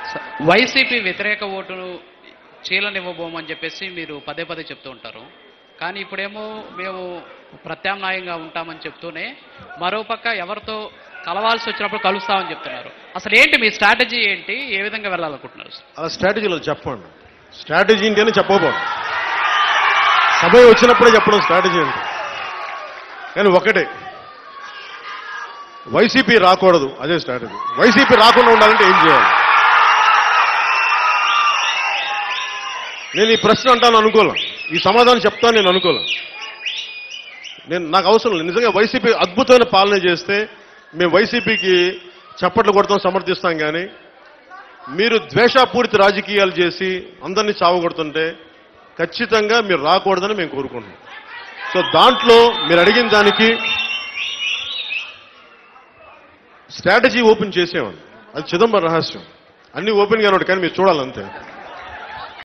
YCP వ్యతిరేక ఓటును చీలనివ్వబోమని చెప్పేసి మీరు పదే పదే చెప్తూ ఉంటారు కానీ ఇప్పుడేమో మేము ప్రత్యామ్నాయంగా ఉంటామని చెప్తూనే మరోపక్క ఎవరితో కలవాల్సి వచ్చినప్పుడు కలుస్తామని చెప్తున్నారు అసలు ఏంటి మీ స్ట్రాటజీ ఏంటి ఏ విధంగా వెళ్ళాలనుకుంటున్నారు అలా స్ట్రాటజీలో చెప్పండి స్ట్రాటజీ ఏంటి అని చెప్పబోదు సభ వచ్చినప్పుడే చెప్పడం స్ట్రాటజీ అంటే కానీ ఒకటే వైసీపీ రాకూడదు అదే స్ట్రాటజీ వైసీపీ రాకుండా ఉండాలంటే ఏం చేయాలి నేను ఈ ప్రశ్న అంటాను అనుకోలే ఈ సమాధానం చెప్తాను నేను అనుకోలే నేను నాకు అవసరం లేదు నిజంగా వైసీపీ అద్భుతమైన పాలన చేస్తే మేము వైసీపీకి చప్పట్లు కొడతాం సమర్థిస్తాం కానీ మీరు ద్వేషాపూరిత రాజకీయాలు చేసి అందరినీ చావగొడుతుంటే ఖచ్చితంగా మీరు రాకూడదని మేము కోరుకుంటున్నాం సో దాంట్లో మీరు అడిగిన దానికి స్ట్రాటజీ ఓపెన్ చేసేవాడు అది చిదంబరం రహస్యం అన్ని ఓపెన్ గా ఉన్నాయి కానీ మీరు చూడాలంతే